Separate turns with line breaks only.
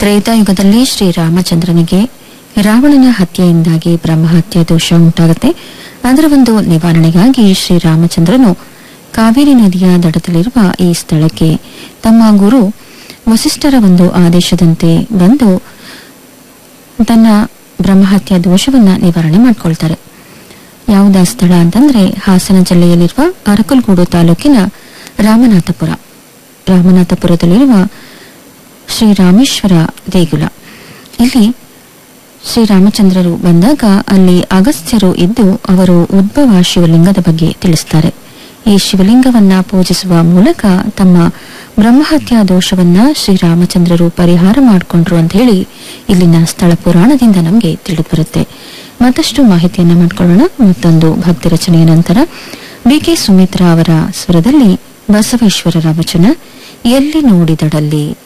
ತ್ರೇತಾಯುಗದಲ್ಲಿ ಶ್ರೀರಾಮಚಂದ್ರನಿಗೆ ರಾವಣನ ಹತ್ಯೆಯಿಂದಾಗಿ ಬ್ರಹ್ಮಹತ್ಯೆ ದೋಷ ಉಂಟಾಗುತ್ತೆ ಅದರ ಒಂದು ನಿವಾರಣೆಗಾಗಿ ಶ್ರೀರಾಮಚಂದ್ರನು ಕಾವೇರಿ ನದಿಯ ದಡದಲ್ಲಿರುವ ಈ ಸ್ಥಳಕ್ಕೆ ತಮ್ಮ ಗುರು ವಸಿಷ್ಠರ ಒಂದು ಆದೇಶದಂತೆ ಬಂದು ತನ್ನ ಬ್ರಹ್ಮಹತ್ಯೆ ದೋಷವನ್ನ ನಿವಾರಣೆ ಮಾಡ್ಕೊಳ್ತಾರೆ ಯಾವುದ ಸ್ಥಳ ಅಂತಂದ್ರೆ ಹಾಸನ ಜಿಲ್ಲೆಯಲ್ಲಿರುವ ಅರಕಲಗೂಡು ತಾಲೂಕಿನ ರಾಮನಾಥಪುರ ರಾಮನಾಥಪುರದಲ್ಲಿರುವ ಶ್ರೀರಾಮೇಶ್ವರ ದೇಗುಲ ಇಲ್ಲಿ ಶ್ರೀರಾಮಚಂದ್ರರು ಬಂದಾಗ ಅಲ್ಲಿ ಅಗಸ್ತ್ಯರು ಇದ್ದು ಅವರು ಉದ್ಭವ ಶಿವಲಿಂಗದ ಬಗ್ಗೆ ತಿಳಿಸ್ತಾರೆ ಈ ಶಿವಲಿಂಗವನ್ನ ಪೂಜಿಸುವ ಮೂಲಕ ತಮ್ಮ ಬ್ರಹ್ಮಹತ್ಯಾ ದೋಷವನ್ನ ಶ್ರೀರಾಮಚಂದ್ರರು ಪರಿಹಾರ ಮಾಡಿಕೊಂಡ್ರು ಅಂತ ಹೇಳಿ ಇಲ್ಲಿನ ಸ್ಥಳ ಪುರಾಣದಿಂದ ನಮಗೆ ತಿಳಿದುಬರುತ್ತೆ ಮತ್ತಷ್ಟು ಮಾಹಿತಿಯನ್ನ ಮಾಡ್ಕೊಳ್ಳೋಣ ಮತ್ತೊಂದು ಭಕ್ತಿ ರಚನೆಯ ನಂತರ ಬಿಕೆ ಸುಮಿತ್ರಾ ಅವರ ಸ್ವರದಲ್ಲಿ ಬಸವೇಶ್ವರರ ವಚನ ಎಲ್ಲಿ ನೋಡಿದಡಲ್ಲಿ